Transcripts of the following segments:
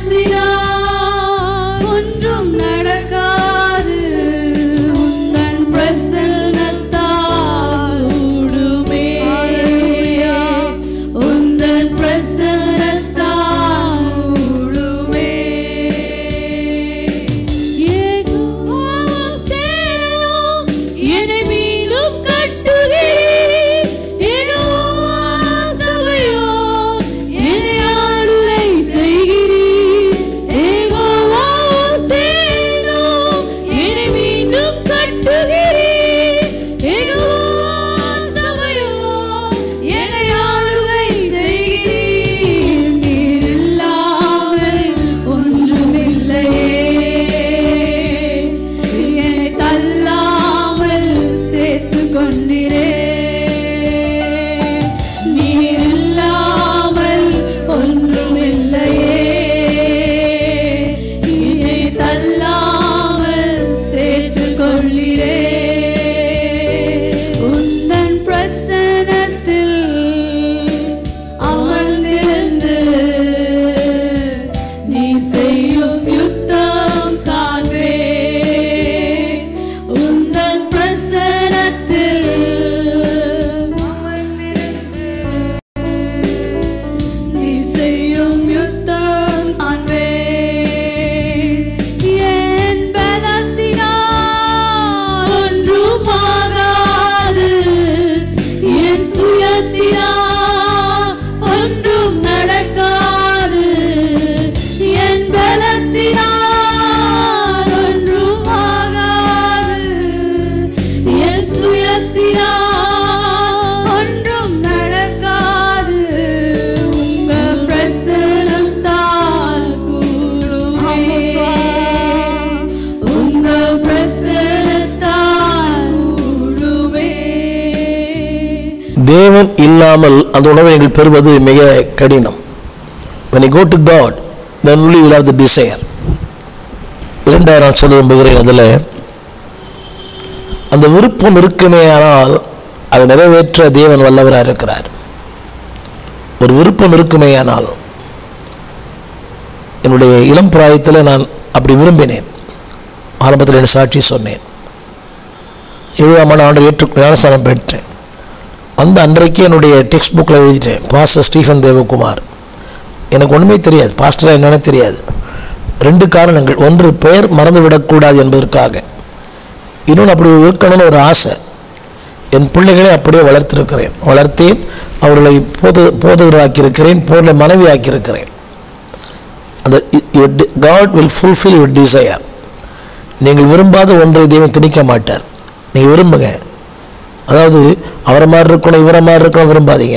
பலத்தினால் ஒன்றும் நடக்காது உந்தன் பிரசன்னத்தால் கூடுமே உந்தன் பிரசன்னத்தால் கூடுமே யெகோவா சேனோ என்னை மீண்டும் கட்டுகிறீர் யெகோவா சபையோ என்னை ஆளுகை செய்கிறீர் யெகோவா சேனோ என்னை மீண்டும் கட்டுகிறீர் யெகோவா சபையோ என்னை ஆளுகை செய்கிறீர் நீர் இல்லாமல் ஒன்றுமில்லையே என்னை தள்ளாமல் சேர்த்துக் கொண்டிரே நீர் இல்லாமல் ஒன்றுமில்லையே என்னை தள்ளாமல் சேர்த்துக் கொள்ளிரே உந்தன் பிரசனத்தில் அமர்ந்திருந்து நீ செய்யும் யுத்தம் காண்பே உந்தன் பிரசனத்தில் அமர்ந்திருந்து நீ செய்யும் யுத்தம் காண்பே என் பலத்தினால் ஒன்றும் ஆகாது என் சுயத்தினால் ஒன்றும் நடக்காது என் பலத்தினால் ஒன்றும் ஆகாது என் சுயத்தினால் ஒன்றும் நடக்காது உங்க பிரசனத்தால் கூடுமே உங்க பிரசனத்தால் கூடுமே தேவன் இல்லாமல் அந்த உணவை நீங்கள் பெறுவது மிக கடினம் when you go to god then only you will have the desire இரண்டாவது நான் சொல்ல விரும்புகிறேன் அதில் அந்த விருப்பம் இருக்குமே ஆனால் அதை நிறைவேற்ற தேவன் வல்லவராக இருக்கிறார் ஒரு விருப்பம் இருக்குமே ஆனால் என்னுடைய இளம் பிராயத்தில் நான் அப்படி விரும்பினேன் ஆரம்பத்தில் என் சாட்சி சொன்னேன் ஏழாம் ஆண்டு ஏற்று ஞானஸ்தானம் பெற்றேன் அந்த அன்றைக்கு என்னுடைய டெக்ஸ்ட் புக்கில் எழுதிட்டேன் பாஸ்டர் ஸ்டீஃபன் தேவகுமார் எனக்கு ஒன்றுமே தெரியாது பாஸ்டராக என்னன்னு தெரியாது ரெண்டு காரணங்கள் ஒன்று பெயர் மறந்து விடக்கூடாது என்பதற்காக இன்னொன்று அப்படி இருக்கணும்னு ஒரு ஆசை என் பிள்ளைகளை அப்படியே வளர்த்திருக்கிறேன் வளர்த்தேன் அவர்களை போது போதகராக்கியிருக்கிறேன் போல மனைவி ஆக்கியிருக்கிறேன் அந்த God will fulfil your desire நீங்கள் விரும்பாத ஒன்றை தெய்வம் திணிக்க மாட்டார் நீங்கள் விரும்புங்க அதாவது அவரை மாதிரி இருக்கணும் இவரை மாதிரி இருக்கணும் விரும்பாதீங்க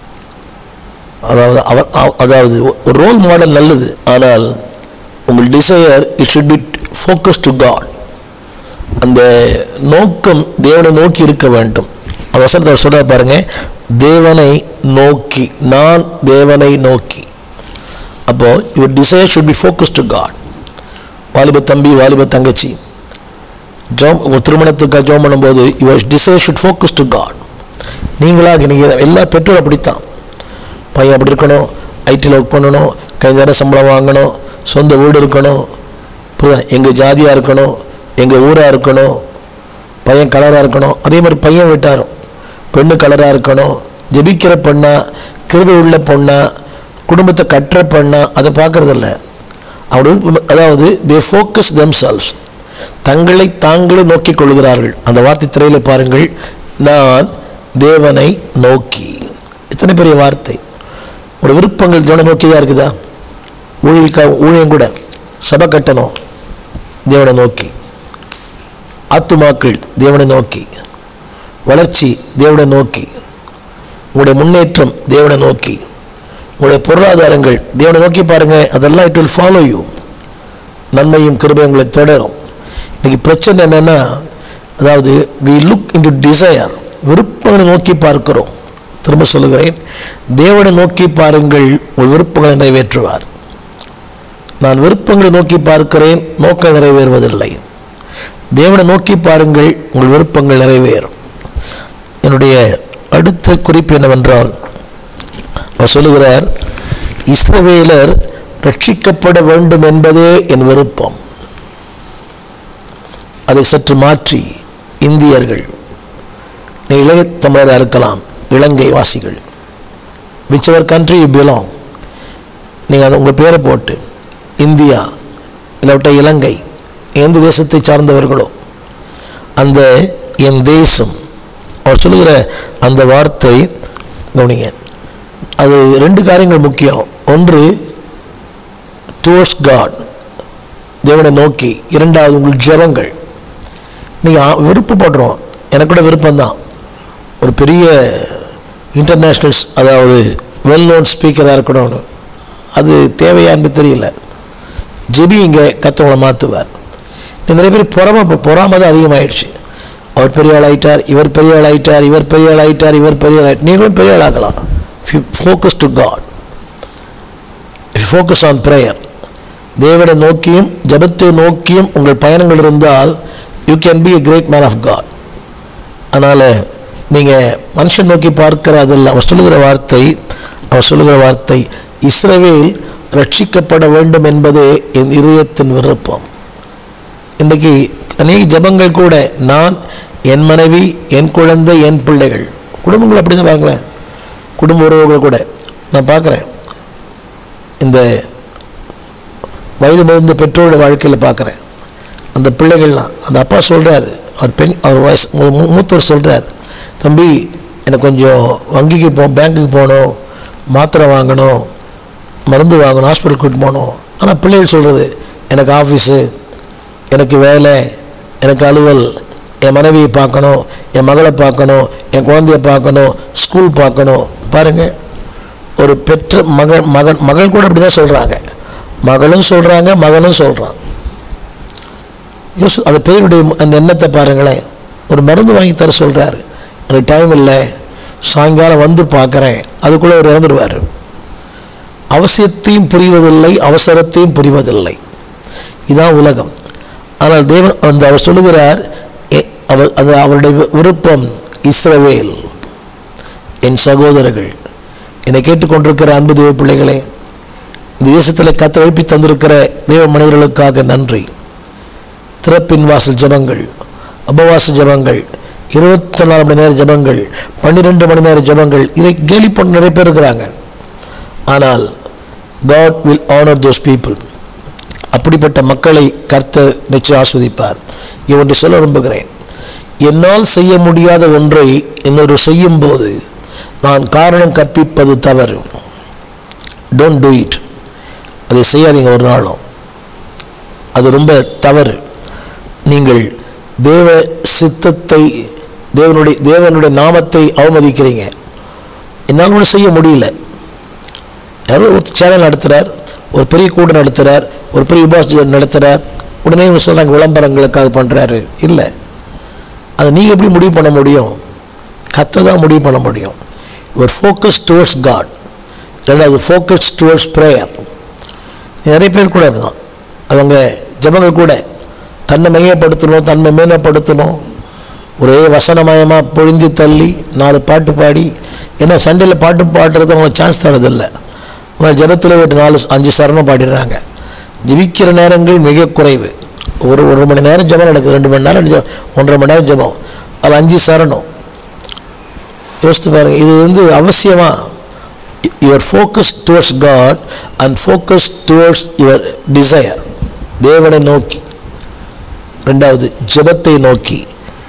அதாவது அவர் அவ- அதாவது ஒரு ரோல் மாடல் நல்லது ஆனால் உங்கள் desire it should be focus to God அந்த நோக்கம் தேவனை நோக்கி இருக்க வேண்டும் அந்த வசனத்தை அவர் சொல்ல பாருங்க தேவனை நோக்கி நான் தேவனை நோக்கி அப்போ your desire should be focus to God வாலிப தம்பி வாலிப தங்கச்சி ஜோம் உங்கள் திருமணத்துக்காக ஜோம் பண்ணும்போது your desire should focus to God நீங்களாக நீங்கள் எல்லா பெற்றோரும் அப்படித்தான் பையன் அப்படி இருக்கணும் ஐடியில் ஒர்க் பண்ணணும் கை நேரம் சம்பளம் வாங்கணும் சொந்த வீடு இருக்கணும் புரியுதா எங்கள் ஜாதியாக இருக்கணும் எங்கள் ஊராக இருக்கணும் பையன் கலராக இருக்கணும் அதே மாதிரி பையன் வீட்டாரும் பெண்ணு கலராக இருக்கணும் ஜெபிக்கிற பொண்ணா கிருபை உள்ள பொண்ணா குடும்பத்தை கட்டுற பொண்ணா அதை பார்க்கறதில்ல அவர்கள் அதாவது தே ஃபோக்கஸ் themselves தங்களை தாங்களே நோக்கிக் கொள்கிறார்கள் அந்த வார்த்தை திரையில் பாருங்கள் நான் தேவனை நோக்கி எத்தனை பெரிய வார்த்தை ஒரு விருப்பங்கள் தேவனை நோக்கி தான் இருக்குதா ஊழியக்கா ஊழியம் கூட சபை கட்டணும் தேவனை நோக்கி ஆத்துமாக்கள் தேவனை நோக்கி வளர்ச்சி தேவனை நோக்கி உங்களுடைய முன்னேற்றம் தேவனை நோக்கி உங்களுடைய பொருளாதாரங்கள் தேவனை நோக்கி பாருங்க அதெல்லாம் இட் வில் ஃபாலோ யூ நன்மையும் கிருபையும் உங்களை தொடரும் இன்னைக்கு பிரச்சனை என்னன்னா அதாவது வி லுக் இன்டு டிசையர் விருப்பங்களை நோக்கி பார்க்கிறோம் திரும்ப சொல்லுகிறேன் தேவனை நோக்கி பாருங்கள் உங்கள் விருப்பங்களை நிறைவேற்றுவார் நான் விருப்பங்களை நோக்கி பார்க்கிறேன் நோக்கம் நிறைவேறுவதில்லை தேவனை நோக்கி பாருங்கள் உங்கள் விருப்பங்கள் நிறைவேறும் என்னுடைய அடுத்த குறிப்பு என்னவென்றால் அவர் சொல்லுகிறார் இஸ்ரவேலர் ரட்சிக்கப்பட வேண்டும் என்பதே என் விருப்பம் அதை சற்று மாற்றி இந்தியர்கள் நீ இளைய தமிழராக இருக்கலாம் இலங்கை வாசிகள் whichever country you belong நீங்கள் அதை உங்கள் பேரை போட்டு இந்தியா இல்லாவிட்ட இலங்கை எந்த தேசத்தை சார்ந்தவர்களோ அந்த என் தேசம் அவர் சொல்லுகிற அந்த வார்த்தை கவனிங்க அது ரெண்டு காரியங்கள் முக்கியம் ஒன்று டுவர்ட்ஸ் காட் தேவனை நோக்கி இரண்டாவது உங்கள் ஜெபங்கள் நீங்கள் விருப்பப்படுறோம் எனக்கு கூட விருப்பம்தான் ஒரு பெரிய இன்டர்நேஷ்னல்ஸ் அதாவது வெல் நோன் ஸ்பீக்கராக இருக்கணும்னு அது தேவையா என்பது தெரியல ஜெபி இங்கே கத்தவங்களை மாற்றுவார் நிறைய பேர் பொறாம இப்போ பொறாம தான் அதிகமாயிடுச்சு அவர் பெரிய ஆள் ஆயிட்டார் இவர் பெரிய ஆள் ஆயிட்டார் இவர் பெரிய ஆள் ஆயிட்டார் இவர் பெரிய ஆள் ஆயிட்டார் நீங்களும் பெரிய ஆள் ஆகலாம் focus to God focus on prayer தேவனை நோக்கியும் ஜபத்தை நோக்கியும் உங்கள் பயணங்கள் இருந்தால் you can be a great man of God அதனால் நீங்கள் மனுஷன் நோக்கி பார்க்கிற அதில் அவர் சொல்லுகிற வார்த்தை அவர் சொல்லுகிற வார்த்தை இஸ்ரவேல் ரட்சிக்கப்பட வேண்டும் என்பதே என் இதயத்தின் விருப்பம் இன்றைக்கு அநேக ஜபங்கள் கூட நான் என் மனைவி என் குழந்தை என் பிள்ளைகள் குடும்பங்கள் அப்படி தான் பாருங்களேன் குடும்ப உறவுகள் கூட நான் பார்க்குறேன் இந்த வயது முதிர்ந்த பெற்றோரோட வாழ்க்கையில் பார்க்குறேன் அந்த பிள்ளைகள்லாம் அந்த அப்பா சொல்கிறாரு அவர் பெண் அவர் வயசு மூ- மூ- மூத்தவர் சொல்கிறார் தம்பி எனக்கு கொஞ்சம் வங்கிக்கு போ பேங்க்குக்கு போகணும் மாத்திரை வாங்கணும் மருந்து வாங்கணும் ஹாஸ்பிட்டல் கூட்டிட்டு போகணும் ஆனால் பிள்ளைகள் சொல்கிறது எனக்கு ஆஃபீஸு எனக்கு வேலை எனக்கு அலுவல் என் மனைவியை பார்க்கணும் என் மகளை பார்க்கணும் என் குழந்தைய பார்க்கணும் ஸ்கூல் பார்க்கணும் பாருங்கள் ஒரு பெற்ற மகள் மகன் மகள் கூட அப்படி தான் சொல்கிறாங்க மகளும் சொல்கிறாங்க மகனும் சொல்கிறான் யோசி அது பெரியனுடைய அந்த எண்ணத்தை பாருங்களேன் ஒரு மருந்து வாங்கி தர சொல்கிறாரு எனக்கு டைம் இல்லை சாயங்காலம் வந்து பார்க்குறேன் அதுக்குள்ளே அவர் இறந்துடுவார் அவசியத்தையும் புரிவதில்லை அவசரத்தையும் புரிவதில்லை இதான் உலகம் ஆனால் தேவன் அந்த அவர் சொல்லுகிறார் எ- அவர் அது அவருடைய வி- விருப்பம் இஸ்ரவேல் என் சகோதரர்கள் என்னை கேட்டுக்கொண்டிருக்கிற அன்பு தேவ பிள்ளைகளே இந்த தேசத்தில் கத்த எழுப்பி தந்திருக்கிற தேவ மனிதர்களுக்காக நன்றி திறப்பின் வாசல் ஜெபங்கள் உபவாச ஜெபங்கள் இருபத்தி நாலு மணி நேர ஜெபங்கள் பன்னிரெண்டு மணி நேர ஜெபங்கள் இதை கேலி பண்ண நிறைய பேர் இருக்கிறாங்க ஆனால் God will honour those people அப்படிப்பட்ட மக்களை கர்த்தர் நிச்சயம் ஆஸ்வதிப்பார் இவற்றை சொல்ல விரும்புகிறேன் என்னால் செய்ய முடியாத ஒன்றை இன்னொரு செய்யும் போது நான் காரணம் கற்பிப்பது தவறு டோன்ட் டூ இட் அதை செய்யாதீங்க ஒரு நாளும் அது ரொம்ப தவறு நீங்கள் தேவ சித்தத்தை தேவனுடைய தேவனுடைய நாமத்தை அவமதிக்கிறீங்க என்னால் ஒன்றும் செய்ய முடியல யாரோ ஒரு சேனல் நடத்துகிறார் ஒரு பெரிய கூட்டம் நடத்துகிறார் ஒரு பெரிய உபாச நடத்துகிறார் உடனே இவங்க சொல்கிறாங்க விளம்பரங்களுக்காக பண்ணுறாரு இல்லை அதை நீங்கள் எப்படி முடிவு பண்ண முடியும் கத்தை தான் முடிவு பண்ண முடியும் ஒரு ஃபோக்கஸ் டுவர்ட்ஸ் காட் ரெண்டாவது ஃபோக்கஸ் டுவர்ட்ஸ் ப்ரேயர் நிறைய பேர் கூட இருந்தான் அவங்க ஜபங்கள் கூட தன்னை மையப்படுத்தணும் தன்னை மேம்படுத்தணும் ஒரே வசனமயமாக பொழிஞ்சு தள்ளி நாலு பாட்டு பாடி ஏன்னா சண்டையில் பாட்டு பாடுறது அவங்களுக்கு சான்ஸ் தரதில்லை ஆனால் ஜபத்தில் ஒரு நாலு அஞ்சு சரணம் பாடிடுறாங்க ஜெபிக்கிற நேரங்கள் மிக குறைவு ஒரு ஒரு மணி நேரம் ஜெபம் நடக்குது ரெண்டு மணி நேரம் ஜெபம் ஒன்றரை மணி நேரம் ஜெபம் அது அஞ்சு சரணம் யோசித்து பாருங்க இது வந்து அவசியமாக your focus towards God and focus towards your desire தேவனை நோக்கி ரெண்டாவது ஜெபத்தை நோக்கி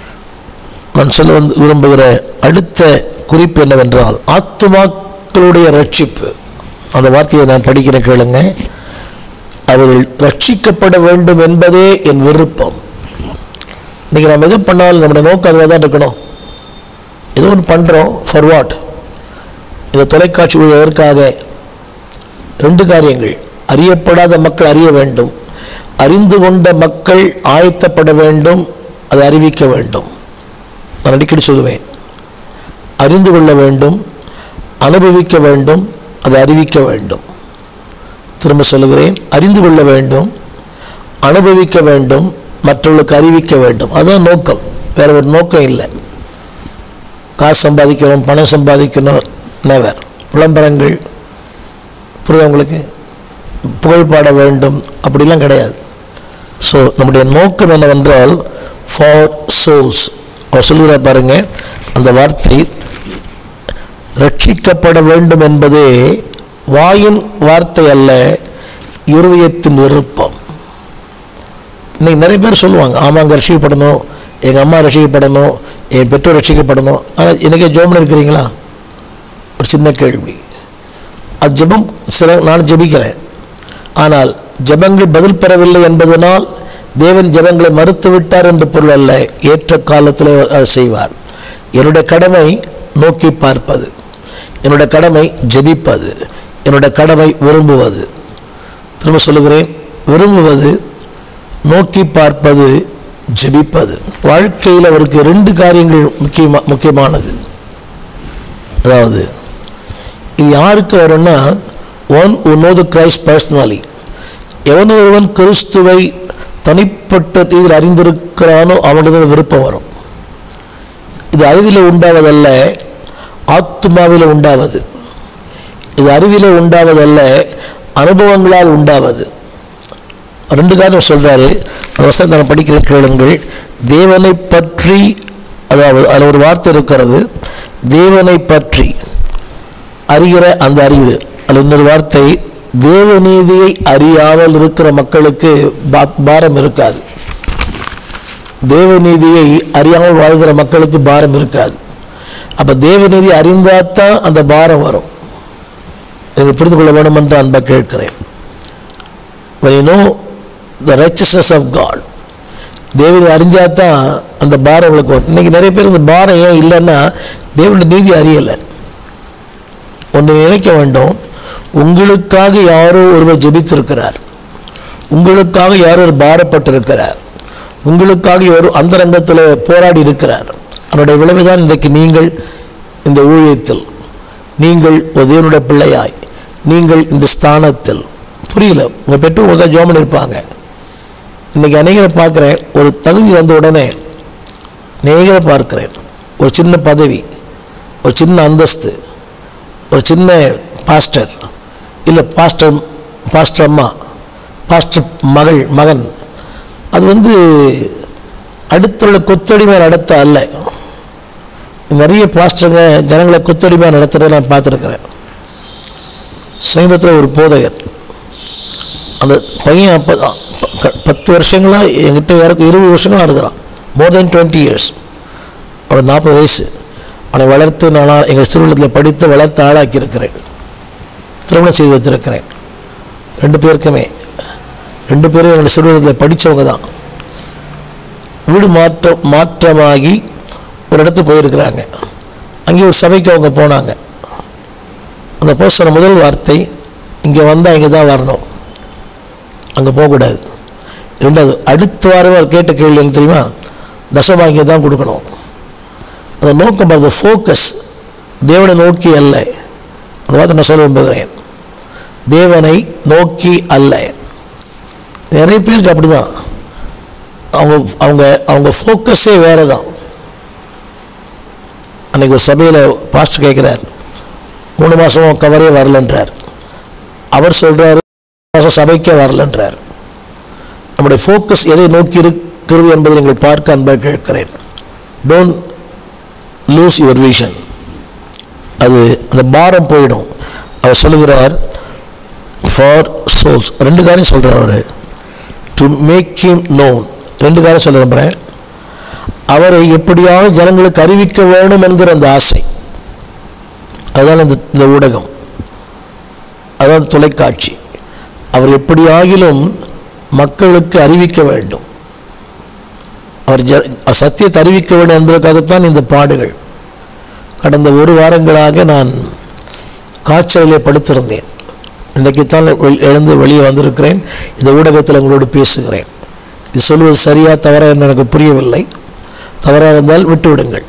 நான் சொல்ல வந்து விரும்புகிற அடுத்த குறிப்பு என்னவென்றால் ஆத்துமாக்களுடைய ரட்சிப்பு அந்த வார்த்தையை நான் படிக்கிறேன் கேளுங்க அவர்கள் ரட்சிக்கப்பட வேண்டும் என்பதே என் விருப்பம் இன்னைக்கு நம்ம எது பண்ணாலும் நம்முடைய நோக்கம் அதுவாக தான் இருக்கணும் ஏதோ ஒன்று பண்ணுறோம் ஃபார் வாட் இந்த தொலைக்காட்சி ஊழியர்களுக்காக ரெண்டு காரியங்கள் அறியப்படாத மக்கள் அறிய வேண்டும் அறிந்து கொண்ட மக்கள் ஆயத்தப்பட வேண்டும் அதை அறிவிக்க வேண்டும் நான் அடிக்கடி சொல்லுவேன் அறிந்து கொள்ள வேண்டும் அனுபவிக்க வேண்டும் அதை அறிவிக்க வேண்டும் திரும்ப சொல்லுகிறேன் அறிந்து கொள்ள வேண்டும் அனுபவிக்க வேண்டும் மற்றவர்களுக்கு அறிவிக்க வேண்டும் அதுதான் நோக்கம் வேற ஒரு நோக்கம் இல்லை காசு சம்பாதிக்கணும் பணம் சம்பாதிக்கணும் நெவர் விளம்பரங்கள் புரியுதா உங்களுக்கு புகழ் பாட வேண்டும் அப்படிலாம் கிடையாது ஸோ நம்முடைய நோக்கம் என்னவென்றால் ஃபார் சோல்ஸ் அவர் சொல்லுகிறார் பாருங்க அந்த வார்த்தை ரட்சிக்கப்பட வேண்டும் என்பதே வாயின் வார்த்தை அல்ல இருதயத்தின் விருப்பம் இன்னைக்கு நிறைய பேர் சொல்லுவாங்க ஆமாங்க ரசிக்கப்படணும் எங்கள் அம்மா ரசிக்கப்படணும் என் பெற்றோர் ரசிக்கப்படணும் ஆனால் இன்றைக்கே ஜோமன் இருக்கிறீங்களா ஒரு சின்ன கேள்வி அது ஜெபம் சில நான் ஜெபிக்கிறேன் ஆனால் ஜெபங்கள் பதில் பெறவில்லை என்பதனால் தேவன் ஜெபங்களை மறுத்து விட்டார் என்று பொருள் அல்ல ஏற்ற காலத்தில் அவர் செய்வார் என்னுடைய கடமை நோக்கி பார்ப்பது என்னுடைய கடமை ஜெபிப்பது என்னுடைய கடமை விரும்புவது திரும்ப சொல்லுகிறேன் விரும்புவது நோக்கி பார்ப்பது ஜெபிப்பது வாழ்க்கையில் அவருக்கு ரெண்டு காரியங்கள் முக்கியமா முக்கியமானது அதாவது இது யாருக்கு வரும்னா one who know the Christ personally எவன் ஒருவன் கிறிஸ்துவை தனிப்பட்ட இதில் அறிந்திருக்கிறானோ அவனுடைய விருப்பம் வரும் இது அறிவிலே உண்டாவதல்ல ஆத்மாவிலே உண்டாவது இது அறிவிலே உண்டாவதல்ல அனுபவங்களால் உண்டாவது ரெண்டு காரணம் சொல்றாரு அந்த வசனத்தை நான் படிக்கிற கேளுங்கள் தேவனை பற்றி அதாவது அதில் ஒரு வார்த்தை இருக்கிறது தேவனை பற்றி அறிகிற அந்த அறிவு அதில் இன்னொரு வார்த்தை தேவநீதியை அறியாமல் இருக்கிற மக்களுக்கு பா- பாரம் இருக்காது தேவநீதியை அறியாமல் வாழ்கிற மக்களுக்கு பாரம் இருக்காது அப்போ தேவநீதி அறிந்தாதான் அந்த பாரம் வரும் நீங்கள் புரிந்து கொள்ள வேண்டும் என்று அன்பை கேட்கிறேன் when you know the righteousness of God தேவனை அறிஞ்சாதான் அந்த பாரம் உங்களுக்கு வரும் இன்னைக்கு நிறைய பேர் இந்த பாரம் ஏன் இல்லைன்னா தேவனுடைய நீதி அறியலை ஒன்று நினைக்க வேண்டும் உங்களுக்காக யாரோ ஒருவர் ஜெபித்திருக்கிறார் உங்களுக்காக யாரோ ஒரு பாரப்பட்டிருக்கிறார் உங்களுக்காக ஒரு அந்தரங்கத்தில் போராடி இருக்கிறார் அதனுடைய விளைவுதான் இன்றைக்கு நீங்கள் இந்த ஊழியத்தில் நீங்கள் ஒரு தேவனுடைய பிள்ளையாய் நீங்கள் இந்த ஸ்தானத்தில் புரியல உங்கள் பெற்றோர் உங்கள் ஜோமன் இருப்பாங்க இன்னைக்கு அநேகரை பார்க்குறேன் ஒரு தகுதி வந்த உடனே அநேகரை பார்க்கிறேன் ஒரு சின்ன பதவி ஒரு சின்ன அந்தஸ்து ஒரு சின்ன பாஸ்டர் இல்லை பாஸ்டர் பாஸ்டர் அம்மா பாஸ்டர் மகள் மகன் அது வந்து அடுத்துள்ள கொத்தடிமை நடத்த அல்ல நிறைய பாஸ்டருங்க ஜனங்களை கொத்தடிமையாக நடத்துகிறத நான் பார்த்துருக்குறேன் சமீபத்தில் ஒரு போதகர் அந்த பையன் அப்போ பத்து வருஷங்களாக என்கிட்ட யாருக்கும் இருபது வருஷங்களாக இருக்கிறான் மோர் தென் டுவெண்ட்டி இயர்ஸ் அவன் நாற்பது வயசு அவனை வளர்த்து நான் எங்கள் சிறுவலத்தில் படித்து வளர்த்து ஆளாக்கி இருக்கிறேன் திருமணம் செய்து வச்சிருக்கிறேன் ரெண்டு பேருக்குமே ரெண்டு பேரும் எங்கள் சிறுவலத்தில் படித்தவங்க தான் வீடு மாற்றம் மாற்றமாகி ஒரு இடத்துக்கு போயிருக்கிறாங்க அங்கே ஒரு சபைக்கு அவங்க போனாங்க அந்த போஸ்ட் சொன்ன முதல் வார்த்தை இங்கே வந்தால் இங்கே தான் வரணும் அங்கே போகக்கூடாது ரெண்டாவது அடுத்த வாரம் அவர் கேட்ட கேள்வி என்ன தெரியுமா தசமாகிய தான் கொடுக்கணும் அந்த நோக்கம் அது ஃபோக்கஸ் தேவனை நோக்கி அல்ல அந்த வார்த்தை நான் சொல்ல விரும்புகிறேன் தேவனை நோக்கி அல்ல நிறைய பேருக்கு அப்படிதான் அவங்க அவங்க அவங்க ஃபோக்கஸே வேறு தான் அன்னைக்கு ஒரு சபையில் பாஸ்டர் கேட்குறார் மூணு மாதம் கவரே வரலன்றார் அவர் சொல்கிறாரு மாதம் சபைக்கே வரலன்றார் நம்முடைய ஃபோக்கஸ் எதை நோக்கி இருக்கிறது என்பதை நீங்கள் பார்க்க அன்பாக கேட்கிறேன் டோன்ட் லூஸ் யுவர் விஷன் அது அந்த பாரம் போயிடும் அவர் சொல்லுகிறார் ஃபார் சோல்ஸ் ரெண்டு காரியம் சொல்கிறார் அவர் டு மேக் ஹிம் நோன் ரெண்டு காரியம் சொல்ல நம்புகிறேன் அவரை எப்படியாவது ஜனங்களுக்கு அறிவிக்க வேணும் என்கிற அந்த ஆசை அதுதான் இந்த இந்த ஊடகம் அதாவது தொலைக்காட்சி அவர் எப்படியாகிலும் மக்களுக்கு அறிவிக்க வேண்டும் அவர் ஜ சத்தியத்தை அறிவிக்க வேண்டும் என்பதற்காகத்தான் இந்த பாடுகள் கடந்த ஒரு வாரங்களாக நான் காய்ச்சலிலே படுத்திருந்தேன் இன்றைக்குத்தான் வெள்- எழுந்து வெளியே வந்திருக்கிறேன் இந்த ஊடகத்தில் உங்களோடு பேசுகிறேன் இது சொல்வது சரியா தவறா என்று எனக்கு புரியவில்லை தவறாக இருந்தால் விட்டுவிடுங்கள்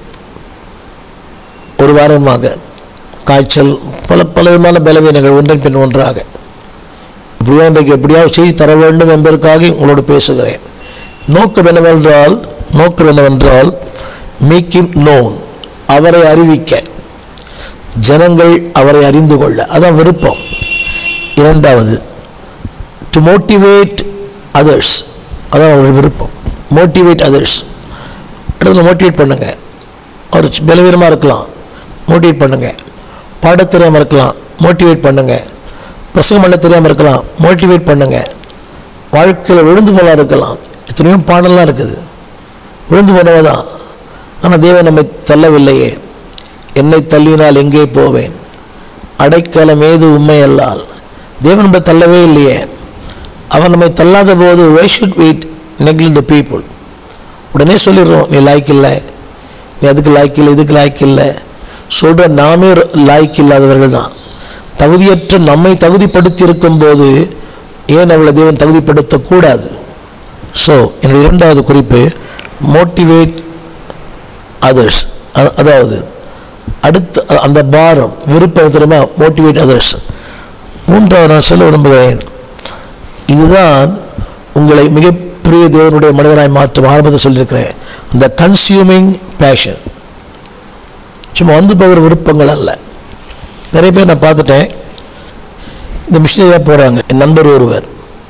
ஒரு வாரமாக காய்ச்சல் பல பல விதமான பலவீனங்கள் ஒன்றன் பின் ஒன்றாக இப்படியா இன்றைக்கு எப்படியாவது செய்தி தர வேண்டும் என்பதற்காக உங்களோடு பேசுகிறேன் நோக்கம் என்னவென்றால் நோக்கம் என்னவென்றால் மேக் him known அவரை அறிவிக்க ஜனங்கள் அவரை அறிந்து கொள்ள அதான் விருப்பம் இரண்டாவது டு மோட்டிவேட் அதர்ஸ் அதான் அவருடைய விருப்பம் மோட்டிவேட் அதர்ஸ் இடத்துல மோட்டிவேட் பண்ணுங்க ஒரு சி- பலவீனமாக இருக்கலாம் மோட்டிவேட் பண்ணுங்க பாடத் தெரியாமல் இருக்கலாம் மோட்டிவேட் பண்ணுங்க பிரசங்கம் பண்ண தெரியாமல் இருக்கலாம் மோட்டிவேட் பண்ணுங்க வாழ்க்கையில் விழுந்து போலாம் இருக்கலாம் எத்தனையோ பாடலாம் இருக்குது விழுந்து போனவ தான் ஆனால் தேவன் நம்மை தள்ளவில்லையே என்னை தள்ளினால் எங்கே போவேன் அடைக்கலம் ஏது உண்மையல்லால் தேவன் நம்மை தள்ளவே இல்லையே அவன் நம்மை தள்ளாத போது why should wait neglect the people உடனே சொல்லிடுறோம் நீ லாய்க்கு இல்லை நீ அதுக்கு லாய்க்கு இல்லை இதுக்கு லாய்க்கு இல்லை சொல்கிற நாமே லாய்க்கு இல்லாதவர்கள் தான் தகுதியற்ற நம்மை தகுதிப்படுத்தி இருக்கும்போது ஏன் அவளை தேவன் தகுதிப்படுத்தக்கூடாது ஸோ என்னுடைய இரண்டாவது குறிப்பு மோட்டிவேட் அதர்ஸ் அதாவது அடுத்த அ- அந்த பாரம் விருப்பம் தெரியுமா மோட்டிவேட் அதர்ஸ் மூன்றாவது நான் சொல்ல விரும்புகிறேன் இதுதான் உங்களை மிகப்பெரிய தேவனுடைய மனிதனாய் மாற்றும் ஆரம்பத்தை சொல்லியிருக்கிறேன் அந்த கன்சியூமிங் பேஷன் சும்மா வந்து போகிற விருப்பங்கள் அல்ல நிறைய பேர் நான் பார்த்துட்டேன் இந்த மிஷினரியாக போகிறாங்க என் நண்பர் ஒருவர்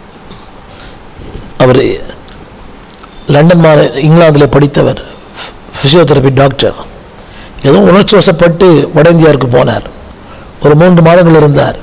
அவர் லண்டன் மாற இங்கிலாந்தில் படித்தவர் ஃபிசியோதெரபி டாக்டர் ஏதோ உணர்ச்சி வசப்பட்டு வட இந்தியாவுக்கு போனார் ஒரு மூன்று மாதங்கள் இருந்தார்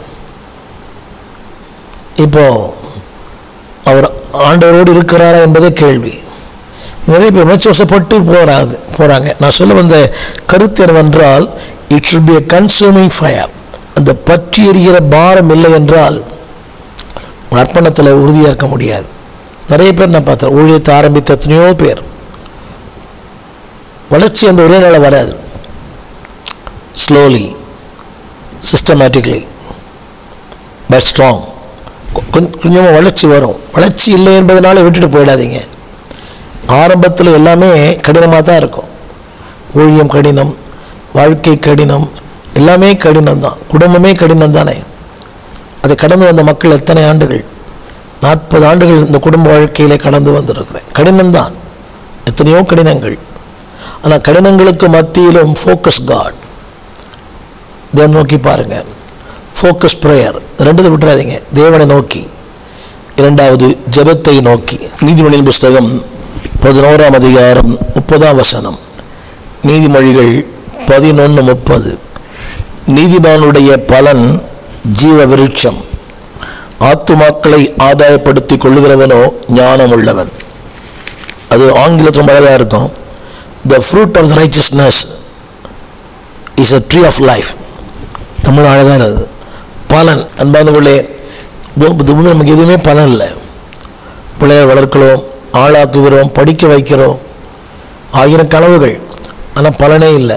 இப்போ அவர் ஆண்டவரோடு இருக்கிறாரா என்பதே கேள்வி நிறைய பேர் உணர்ச்சி வசப்பட்டு போகிறாங்க போகிறாங்க நான் சொல்ல வந்த கருத்து என்னவென்றால் it should be a consuming fire அந்த பற்றி எரிகிற பாரம் இல்லை என்றால் உன் அர்ப்பணத்தில் உறுதியாக இருக்க முடியாது நிறைய பேர் நான் பார்த்தேன் ஊழியத்தை ஆரம்பித்த எத்தனையோ பேர் வளர்ச்சி அந்த ஒரே நாள் வராது ஸ்லோலி சிஸ்டமேட்டிக்லி பட் ஸ்ட்ராங் கொஞ்சமாக வளர்ச்சி வரும் வளர்ச்சி இல்லை என்பதனால விட்டுட்டு போயிடாதீங்க ஆரம்பத்தில் எல்லாமே கடினமாக தான் இருக்கும் ஊழியம் கடினம் வாழ்க்கை கடினம் எல்லாமே கடினம் தான் குடும்பமே கடினம் தானே அதை கடந்து வந்த மக்கள் எத்தனை ஆண்டுகள் நாற்பது ஆண்டுகள் இந்த குடும்ப வாழ்க்கையிலே கடந்து வந்திருக்கிறேன் கடினம்தான் எத்தனையோ கடினங்கள் ஆனால் கடினங்களுக்கு மத்தியிலும் ஃபோக்கஸ் காட் தேவன் நோக்கி பாருங்க ஃபோக்கஸ் ப்ரேயர் ரெண்டு விட்டுறாதீங்க தேவனை நோக்கி இரண்டாவது ஜெபத்தை நோக்கி நீதிமொழியின் புஸ்தகம் பதினோராம் அதிகாரம் முப்பதாம் வசனம் நீதிமொழிகள் பதினொன்று முப்பது நீதிமானுடைய பலன் ஜீவ விருட்சம் ஆத்துமாக்களை ஆதாயப்படுத்திக் கொள்ளுகிறவனோ ஞானம் உள்ளவன் அது ஆங்கிலத்தில் ரொம்ப அழகாக இருக்கும் the fruit of the righteousness is a tree of life Tamil அழகாக அது பலன் அன்பானவர்களே பூ- இந்த பூமியில் நமக்கு எதுவுமே பலன் இல்லை பிள்ளைகளை வளர்க்கிறோம் ஆளாக்குகிறோம் படிக்க வைக்கிறோம் ஆயிரம் கனவுகள் ஆனால் பலனே இல்லை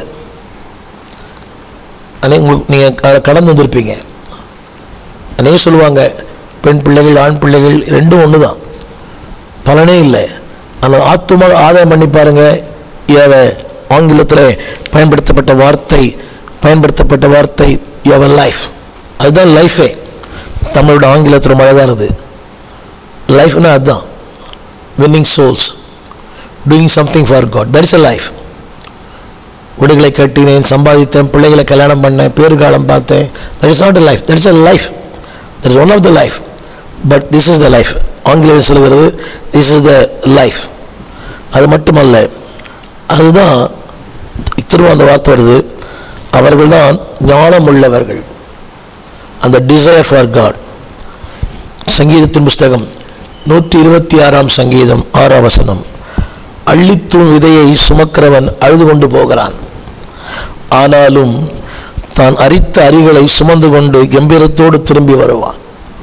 அனே உங்களுக்கு நீங்கள் அதை கடந்து வந்திருப்பீங்க அநேக சொல்லுவாங்க பெண் பிள்ளைகள் ஆண் பிள்ளைகள் ரெண்டும் ஒன்று தான் பலனே இல்லை ஆனால் ஆத்துமா ஆதாயம் பண்ணி பாருங்க ஏவ ஆங்கிலத்தில் பயன்படுத்தப்பட்ட வார்த்தை பயன்படுத்தப்பட்ட வார்த்தை யுவர் லைஃப் அதுதான் லைஃபே தமிழோட ஆங்கிலத்தில் ரொம்ப அழகாக இருக்குது லைஃப்னா அதுதான் winning souls doing something for God that is a life வீடுகளை கட்டினேன் சம்பாதித்தேன் பிள்ளைகளை கல்யாணம் பண்ணேன் பேறுகாலம் பார்த்தேன் that is not a life that is a life that is one of the life but this is the life ஆங்கிலம் சொல்கிறது திஸ் இஸ் த லைஃப் அது மட்டுமல்ல அதுதான் திரும்ப அந்த வார்த்தை வருது அவர்கள்தான் ஞானம் உள்ளவர்கள் அந்த டிசைர் ஃபார் காட் சங்கீதத்தின் புஸ்தகம் நூற்றி இருபத்தி ஆறாம் சங்கீதம் ஆறாம் வசனம் அள்ளித்தூண் விதையை சுமக்கிறவன் அழுது கொண்டு போகிறான் ஆனாலும் தான் அரித்த அரிகளை சுமந்து கொண்டு கம்பீரத்தோடு திரும்பி வருவான்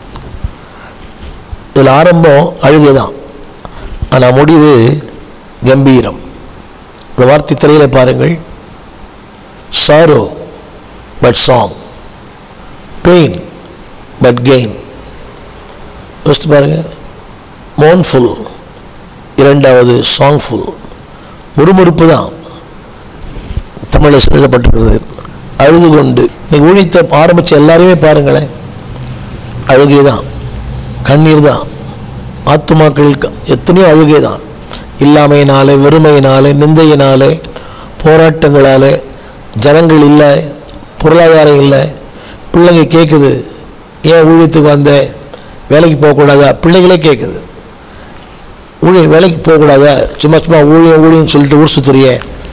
இதில் ஆரம்பம் அழுதுதான் ஆனால் முடிவு கம்பீரம் இந்த வார்த்தை திரையில பாருங்கள் sorrow but song pain but gain யோசித்து பாருங்க மோன்ஃபுல் இரண்டாவது சாங்ஃபுல் முறுமுறுப்பு தான் தமிழில் எழுதப்பட்டிருக்கிறது அழுது கொண்டு இன்னைக்கு ஊழியத்தை ஆரம்பித்த எல்லாரையுமே பாருங்களேன் அழுகை தான் கண்ணீர் தான் ஆத்துமாக்கள் க- எத்தனையோ அழுகை தான் இல்லாமையினாலே வெறுமையினாலே நிந்தையினாலே போராட்டங்களாலே ஜனங்கள் இல்லை பொருளாதாரம் இல்லை பிள்ளைங்க கேட்குது ஏன் ஊழியத்துக்கு வந்தேன் வேலைக்கு போகக்கூடாதா பிள்ளைகளே கேட்குது ஊழியம் வேலைக்கு போகக்கூடாதா சும்மா சும்மா ஊழியம் ஊழியம்னு சொல்லிட்டு ஊர் சுத்துறியே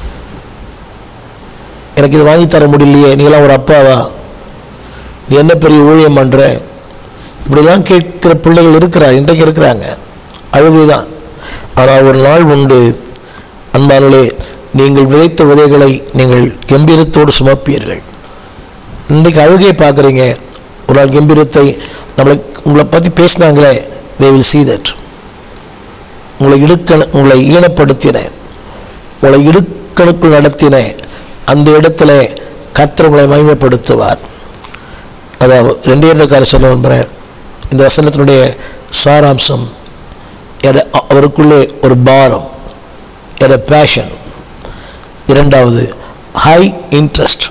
எனக்கு இது வாங்கி தர முடியலையே நீங்களாம் ஒரு அப்பாவா நீ என்ன பெரிய ஊழியம் பண்ணுற இப்படிலாம் கேட்கிற பிள்ளைகள் இருக்கிறா இன்றைக்கு இருக்கிறாங்க அழுகை தான் ஆனால் ஒரு நாள் உண்டு அன்பானே நீங்கள் விதைத்த விதைகளை நீங்கள் கம்பீரத்தோடு சுமப்பீர்கள் இன்றைக்கு அழுகையை பார்க்குறீங்க ஒரு நாள் கம்பீரத்தை நம்மளை உங்களை பற்றி பேசினாங்களே தே வில் see that உங்களை இடுக்க உங்களை ஈனப்படுத்தின உங்களை இடுக்கணுக்குள் நடத்தின அந்த இடத்துல கர்த்தர் உங்களை மகிமைப்படுத்துவார் அதாவது ரெண்டே ரெண்டு காரியம் சொல்ல விரும்புகிறேன் இந்த வசனத்தினுடைய சாராம்சம் எட- அவருக்குள்ளே ஒரு பாரம் எட பேஷன் இரண்டாவது ஹை இன்ட்ரெஸ்ட்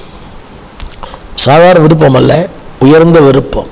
சாதாரண விருப்பம் அல்ல உயர்ந்த விருப்பம்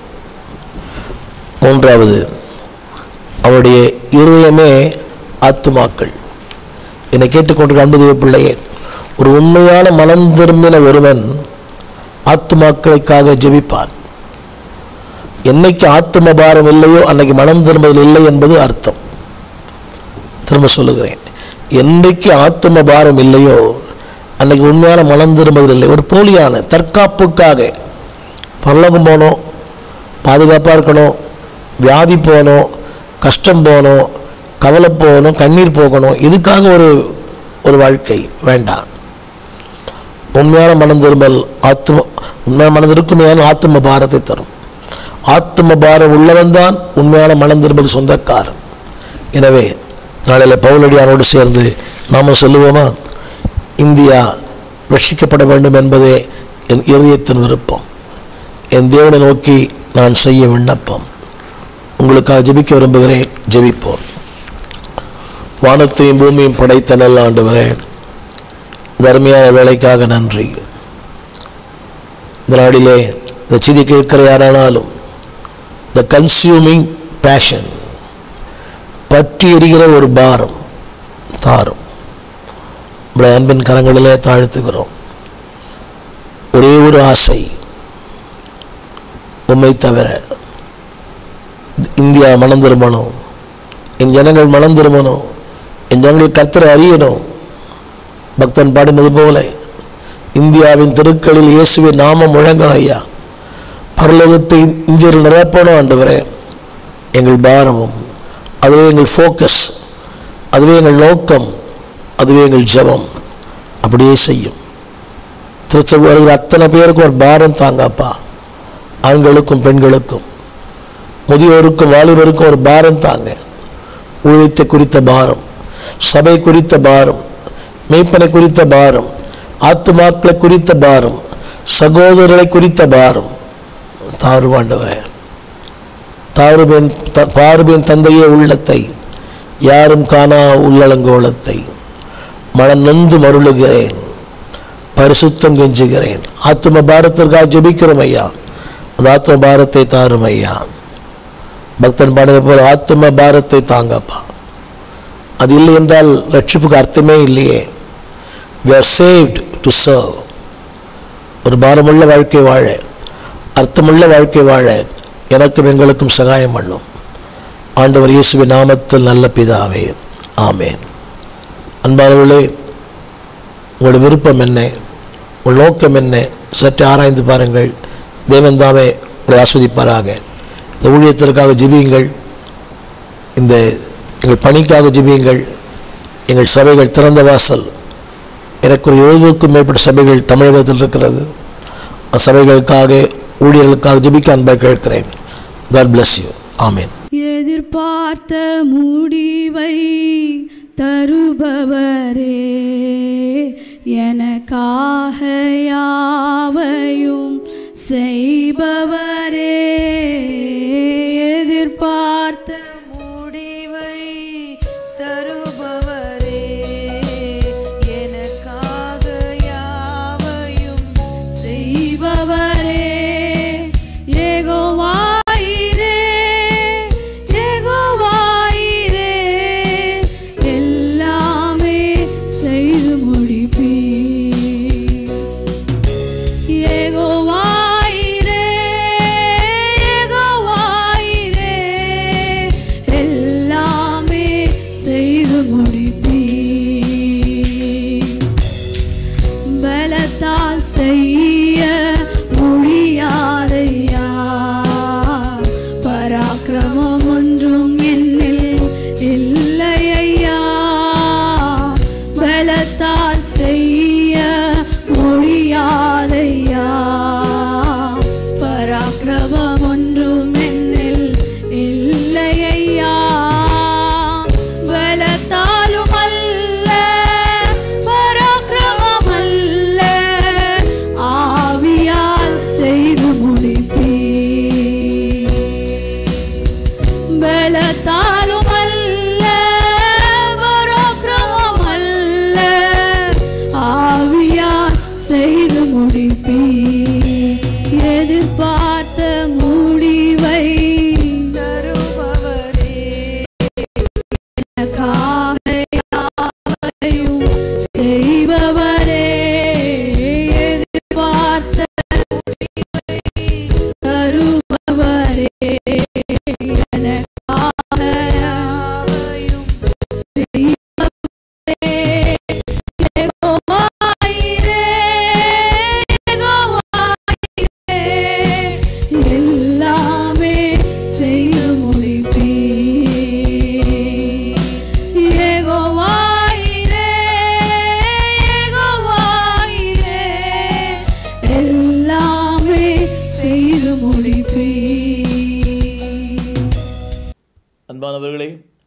மூன்றாவது அவருடைய இருதயமே ஆத்துமாக்கள் என்னை கேட்டுக்கொண்டிருக்க அன்பு தெய்வ பிள்ளையே ஒரு உண்மையான மனம் திரும்பின ஒருவன் ஆத்துமாக்களுக்காக ஜெபிப்பான் என்னைக்கு ஆத்தும பாரம் இல்லையோ அன்னைக்கு மனம் திரும்புதல் இல்லை என்பது அர்த்தம் திரும்ப சொல்லுகிறேன் என்றைக்கு ஆத்தும பாரம் இல்லையோ அன்னைக்கு உண்மையான மனம் திரும்புதல் இல்லை ஒரு போலியான தற்காப்புக்காக பரலோகம் போகணும் பாதுகாப்பாக இருக்கணும் வியாதி போகணும் கஷ்டம் போகணும் கவலை போகணும் கண்ணீர் போகணும் இதுக்காக ஒரு ஒரு வாழ்க்கை வேண்டாம் உண்மையான மனம் திரும்பல் ஆத்ம உண்மையான மனம் இருக்குமையான ஆத்ம பாரத்தை தரும் ஆத்ம பாரம் உள்ளவன் தான் உண்மையான மனம் திரும்பல் சொந்தக்காரன் எனவே நாளையில் பவுலடியாரோடு சேர்ந்து நாம சொல்லுவோமா இந்தியா ரட்சிக்கப்பட வேண்டும் என்பதே என் இருதயத்தின் விருப்பம் என் தேவனை நோக்கி நான் செய்ய விண்ணப்பம் உங்களுக்காக ஜெபிக்க விரும்புகிறேன் ஜெபிப்போம் வானத்தையும் பூமியும் படைத்த நல்ல ஆண்டவரே தர்மியான வேலைக்காக நன்றி இந்த நாடிலே இந்த செய்தி கேட்கிற யாரானாலும் த கன்சியூமிங் பேஷன் பற்றி எரிகிற ஒரு பாரம் தாரும் உடைய அன்பின் கரங்களிலே தாழ்த்துகிறோம் ஒரே ஒரு ஆசை உண்மை தவிர இந்தியா மனம் திரும்பணும் என் ஜனங்கள் மனம் திரும்பணும் என் ஜனங்கள் கர்த்தரை அறியணும் பக்தன் பாடினது போல இந்தியாவின் தெருக்களில் இயேசுவின் நாமம் முழங்கணும் ஐயா பரலோகத்தை இந்தியர்கள் நிரப்பணும் ஆண்டவரே எங்கள் பாரமும் அதுவே எங்கள் ஃபோக்கஸ் அதுவே எங்கள் நோக்கம் அதுவே எங்கள் ஜெபம் அப்படியே செய்யும் திருச்சபை வருகிற அத்தனை பேருக்கும் ஒரு பாரம் தாங்கப்பா ஆண்களுக்கும் பெண்களுக்கும் முதியோருக்கும் வாலிபருக்கும் ஒரு பாரம் தாங்க ஊழியத்தை குறித்த பாரம் சபை குறித்த பாரம் மெய்ப்பனை குறித்த பாரம் ஆத்துமாக்களை குறித்த பாரம் சகோதரர்களை குறித்த பாரம் தாருவாண்டவரே தாருபேன் த- பாருபேன் தந்தையே உள்ளத்தை யாரும் காணா உள்ளலங்கோலத்தை மனம் நொந்து மருளுகிறேன் பரிசுத்தம் கெஞ்சுகிறேன் ஆத்தும பாரத்திற்காக ஜெபிக்கிறோம் ஐயா அந்த ஆத்தும பாரத்தை தாரும் ஐயா பக்தன் பாடுகிற போல ஆத்தும பாரத்தை தாங்கப்பா அது இல்லை என்றால் ரட்சிப்புக்கு அர்த்தமே இல்லையே we are saved to serve ஒரு பாரமுள்ள வாழ்க்கை வாழ அர்த்தமுள்ள வாழ்க்கை வாழ எனக்கும் எங்களுக்கும் சகாயம் பண்ணும் ஆண்டவர் இயேசுவின் நாமத்தில் நல்ல பிதாவே ஆமென் அன்பானவர்களே உங்களுடைய விருப்பம் என்ன உங்கள் நோக்கம் என்ன சற்று ஆராய்ந்து பாருங்கள் தேவன் தாமே உங்களை ஆஸ்வதிப்பாராக இந்த ஊழியத்திற்காக ஜெபியுங்கள் இந்த எங்கள் பணிக்காக ஜெபியுங்கள் எங்கள் சபைகள் திறந்த வாசல் எனக்கு ஒரு எழுபதுக்கும் மேற்பட்ட சபைகள் தமிழகத்தில் இருக்கிறது அந்த சபைகளுக்காக ஊழியர்களுக்காக ஜெபிக்க அன்பாக கேட்கிறேன் காட் bless யூ ஆமென் எதிர்பார்த்த முடிவை தருபவரே எனக்காக யாவையும் செய்பவரே எதிர்பார்த்த முடிவை தருபவரே எனக்காக யாவையும் செய்பவரே ஏகோவாயிரே ஏகோவாயிரே எல்லாமே செய்து முடிப்பீர் ஏகோவாயிரே அன்புள்ளவர்களே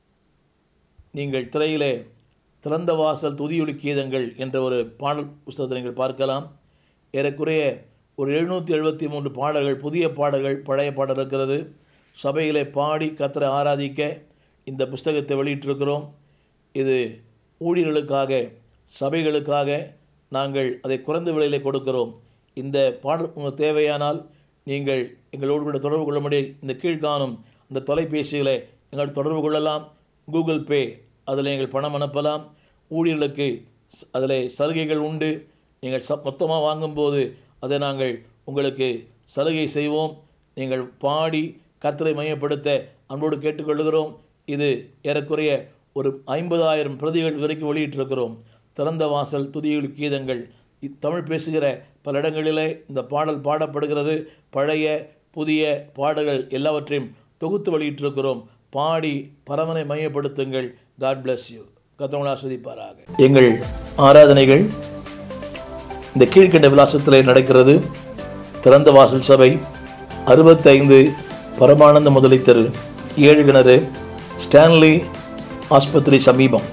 நீங்கள் திரையிலே திறந்த வாசல் துதியொலி கீதங்கள் என்ற ஒரு பாடல் புஸ்தகத்தை நீங்கள் பார்க்கலாம் ஏறக்குறைய ஒரு எழுநூற்றி எழுபத்தி மூன்று பாடல்கள் புதிய பாடல்கள் பழைய பாடல் இருக்கிறது சபையிலே பாடி கத்தரை ஆராதிக்க இந்த புஸ்தகத்தை வெளியிட்டிருக்கிறோம் இது ஊழியர்களுக்காக சபைகளுக்காக நாங்கள் அதை குறைந்த விலையிலே கொடுக்கிறோம் இந்த பாடல் உங்களுக்கு தேவையானால் நீங்கள் எங்களோடு கூட தொடர்பு கொள்ள முடியும் இந்த கீழ்காணும் இந்த தொலைபேசிகளை எங்கள் தொடர்பு கொள்ளலாம் கூகுள் பே அதில் நீங்கள் பணம் அனுப்பலாம் ஊழியர்களுக்கு ஸ்- அதில் சலுகைகள் உண்டு நீங்கள் ச மொத்தமாக வாங்கும்போது அதை நாங்கள் உங்களுக்கு சலுகை செய்வோம் நீங்கள் பாடி கத்தரை மையப்படுத்த அன்போடு கேட்டுக்கொள்கிறோம் இது ஏறக்குறைய ஒரு ஐம்பதாயிரம் பிரதிகள் வரைக்கும் வெளியிட்டிருக்கிறோம் திறந்த வாசல் துதியொலி கீதங்கள் இத் தமிழ் பேசுகிற பல இடங்களிலே இந்த பாடல் பாடப்படுகிறது பழைய புதிய பாடல்கள் எல்லாவற்றையும் தொகுத்து வெளியிட்டிருக்கிறோம் பாடி பரமனை மையப்படுத்துங்கள் காட் bless யூ கத்தவங்களை ஆஸ்வதிப்பாராக எங்கள் ஆராதனைகள் இந்த கீழ்கண்ட விலாசத்திலே நடக்கிறது திறந்த வாசல் சபை அறுபத்தைந்து பரமானந்த முதலை தெரு ஏழு கிணறு ஸ்டான்லி ஆஸ்பத்திரி சமீபம்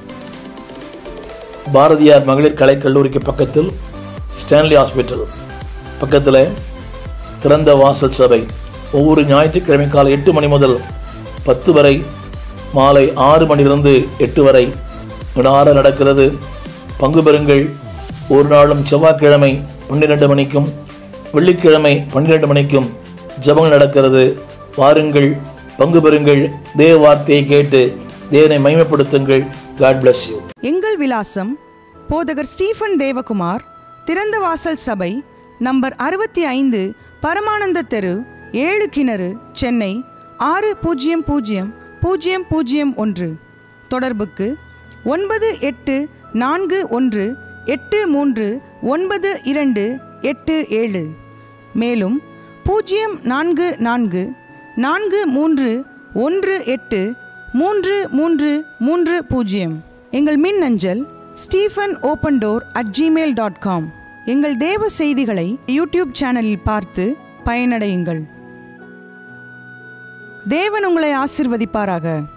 பாரதியார் மகளிர் கலைக் கல்லூரிக்கு பக்கத்தில் ஸ்டான்லி ஹாஸ்பிட்டல் பக்கத்தில் திறந்த வாசல் சபை ஒவ்வொரு ஞாயிற்றுக்கிழமை காலை எட்டு மணி முதல் பத்து வரை மாலை ஆறு மணிலிருந்து எட்டு வரை வினார நடக்கிறது பங்கு பெறுங்கள் ஒரு நாளும் செவ்வாய்க்கிழமை பன்னிரெண்டு மணிக்கும் வெள்ளிக்கிழமை பன்னிரெண்டு மணிக்கும் ஜெபங்கள் நடக்கிறது வாருங்கள் பங்கு பெறுங்கள் தேவ வார்த்தையை கேட்டு தேவனை மகிமைப்படுத்துங்கள் காட் bless யூ எங்கள் விலாசம் போதகர் ஸ்டீஃபன் தேவகுமார் திறந்த வாசல் சபை நம்பர் அறுபத்தி ஐந்து பரமானந்த தெரு ஏழு கிணறு சென்னை ஆறு பூஜ்ஜியம் பூஜ்ஜியம் பூஜ்ஜியம் பூஜ்ஜியம் ஒன்று தொடர்புக்கு ஒன்பது எட்டு நான்கு ஒன்று எட்டு மூன்று ஒன்பது இரண்டு எட்டு ஏழு மேலும் பூஜ்ஜியம் நான்கு நான்கு நான்கு மூன்று ஒன்று எட்டு மூன்று மூன்று மூன்று பூஜ்ஜியம் எங்கள் மின் அஞ்சல் Stephen open door at Gmail dot com எங்கள் தேவ செய்திகளை யூடியூப் சேனலில் பார்த்து பயனடையுங்கள் தேவன் உங்களை ஆசிர்வதிப்பாராக